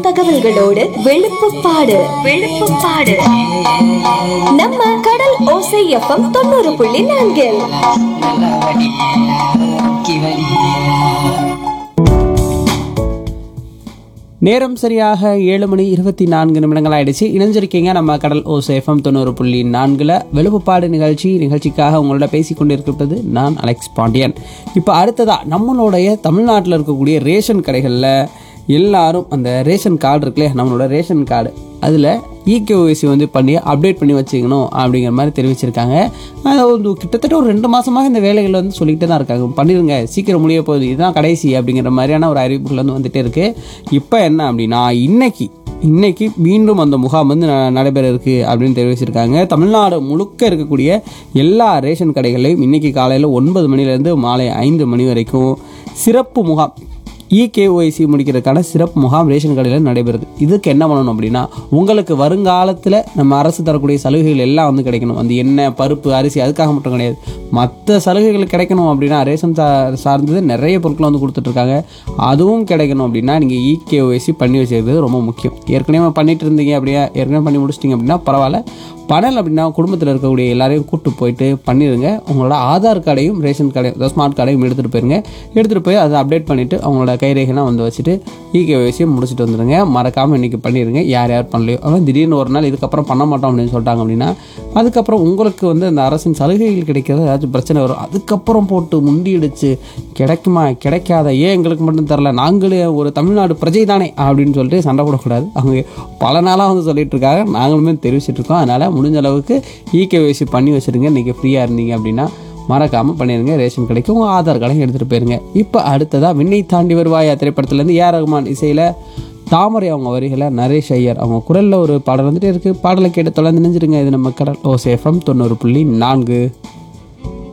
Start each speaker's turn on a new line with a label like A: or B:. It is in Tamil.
A: தகவல்களோடு வெளுப்புப்பாடு வெளுப்புப்பாடு நம்ம கடல் ஓசை எஃப்எம் தொண்ணூறு புள்ளி நான்கில்
B: நல்லா வடி ஓகே வடி
C: நேரம் சரியாக ஏழு மணி இருபத்தி நான்கு நிமிடங்கள் ஆயிடுச்சு இணைஞ்சிருக்கீங்க நம்ம கடல் ஓஸ் எஃப்எம் தொண்ணூறு புள்ளி நான்குல வெளுப்புப்பாடு நிகழ்ச்சி நிகழ்ச்சிக்காக உங்களோட பேசி கொண்டிருக்கிறது நான் அலெக்ஸ் பாண்டியன் இப்போ அடுத்ததா நம்மளுடைய தமிழ்நாட்டில் இருக்கக்கூடிய ரேஷன் கடைகளில் எல்லாரும் அந்த ரேஷன் கார்டு இருக்குல்லையா நம்மளோட ரேஷன் கார்டு அதில் இகேஒய்சி வந்து பண்ணி அப்டேட் பண்ணி வச்சுக்கணும் அப்படிங்கிற மாதிரி தெரிவிச்சிருக்காங்க அது ஒரு கிட்டத்தட்ட ஒரு ரெண்டு மாசமாக இந்த வேலைகள் வந்து சொல்லிக்கிட்டே தான் இருக்காங்க பண்ணிடுங்க சீக்கிரம் முடிய போகுது இதுதான் கடைசி அப்படிங்கிற மாதிரியான ஒரு அறிவிப்புகள் வந்து வந்துட்டே இருக்கு இப்போ என்ன அப்படின்னா இன்னைக்கு இன்னைக்கு மீண்டும் அந்த முகாம் வந்து ந- நடைபெற இருக்கு அப்படின்னு தெரிவிச்சிருக்காங்க தமிழ்நாடு முழுக்க இருக்கக்கூடிய எல்லா ரேஷன் கடைகளையும் இன்னைக்கு காலையில் ஒன்பது மணிலேருந்து மாலை ஐந்து மணி வரைக்கும் சிறப்பு முகாம் இகேஒய்சி முடிக்கிறதுக்கான சிறப்பு முகாம் ரேஷன் கடையில் நடைபெறுது இதுக்கு என்ன பண்ணணும் அப்படின்னா உங்களுக்கு வருங்காலத்தில் நம்ம அரசு தரக்கூடிய சலுகைகள் எல்லாம் வந்து கிடைக்கணும் அந்த எண்ணெய் பருப்பு அரிசி அதுக்காக மட்டும் கிடையாது மற்ற சலுகைகள் கிடைக்கணும் அப்படின்னா ரேஷன் சா சார்ந்தது நிறைய பொருட்கள் வந்து கொடுத்துட்ருக்காங்க அதுவும் கிடைக்கணும் அப்படின்னா நீங்கள் இகேஒய்சி பண்ணி வச்சுக்கிறது ரொம்ப முக்கியம் ஏற்கனவே பண்ணிட்டு இருந்தீங்க அப்படியே ஏற்கனவே பண்ணி முடிச்சிட்டிங்க அப்படின்னா பரவாயில்ல பண்ணல அப்படின்னா குடும்பத்தில் இருக்கக்கூடிய எல்லாரையும் கூப்பிட்டு போயிட்டு பண்ணிடுங்க உங்களோட ஆதார் கார்டையும் ரேஷன் கார்டையும் அதாவது ஸ்மார்ட் கார்டையும் எடுத்துகிட்டு போயிருங்க எடுத்துகிட்டு போய் அதை அப்டேட் பண்ணிவிட்டு அவங்களோட கைரேகைலாம் வந்து வச்சுட்டு இகேவைசியும் முடிச்சுட்டு வந்துடுங்க மறக்காமல் இன்றைக்கி பண்ணிடுங்க யார் யார் பண்ணலையோ அவன் திடீர்னு ஒரு நாள் இதுக்கப்புறம் பண்ண மாட்டோம் அப்படின்னு சொல்லிட்டாங்க அப்படின்னா அதுக்கப்புறம் உங்களுக்கு வந்து அந்த அரசின் சலுகைகள் கிடைக்கிறது ஏதாச்சும் பிரச்சனை வரும் அதுக்கப்புறம் போட்டு முண்டியடிச்சு கிடைக்குமா கிடைக்காத ஏன் எங்களுக்கு மட்டும் தரல நாங்களே ஒரு தமிழ்நாடு பிரஜை தானே அப்படின்னு சொல்லிட்டு சண்டை போடக்கூடாது அவங்க பல நாளாக வந்து சொல்லிட்டு இருக்காங்க நாங்களுமே தெரிவிச்சிட்டு இருக்கோம் அதனால் முடிஞ்ச அளவுக்கு இகேவைசி பண்ணி வச்சுருங்க இன்றைக்கி ஃப்ரீயாக இருந்தீங்க அப்படின்னா மறக்காமல் பண்ணிடுங்க ரேஷன் கடைக்கு உங்கள் ஆதார் கார்டையும் எடுத்துகிட்டு போயிருங்க இப்போ அடுத்ததாக விண்ணை தாண்டி வருவாயா திரைப்படத்துலேருந்து ஏஆர் ரகுமான் இசையில் தாமரை அவங்க வரிகளை நரேஷ் ஐயர் அவங்க குரலில் ஒரு பாடல் வந்துட்டே இருக்குது பாடலை கேட்டு தொடர்ந்து நினைஞ்சிருங்க இது நம்ம கடல் ஓ சேஃபம் தொண்ணூறு புள்ளி நான்கு